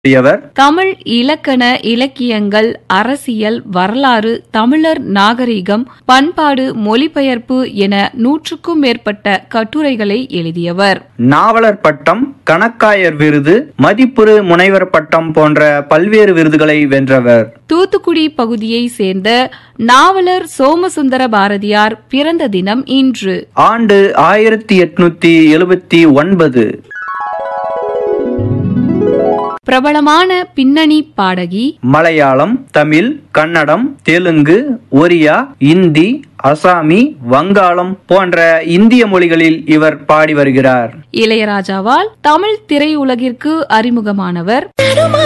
பாடியவர் தமிழ் இலக்கண இலக்கியங்கள் அரசியல் வரலாறு தமிழர் நாகரிகம் பண்பாடு மொழிபெயர்ப்பு என நூற்றுக்கும் மேற்பட்ட கட்டுரைகளை எழுதியவர் நாவலர் பட்டம் கணக்காயர் விருது மதிப்புறு முனைவர் பட்டம் போன்ற பல்வேறு விருதுகளை வென்றவர் தூத்துக்குடி பகுதியை சேர்ந்த நாவலர் சோமசுந்தர பாரதியார் பிறந்த தினம் இன்று ஆண்டு ஆயிரத்தி எட்நூத்தி எழுபத்தி ஒன்பது பிரபலமான பின்னணி பாடகி மலையாளம் தமிழ் கன்னடம் தெலுங்கு ஒரியா இந்தி அசாமி வங்காளம் போன்ற இந்திய மொழிகளில் இவர் பாடி வருகிறார் இளையராஜாவால் தமிழ் திரையுலகிற்கு அறிமுகமானவர்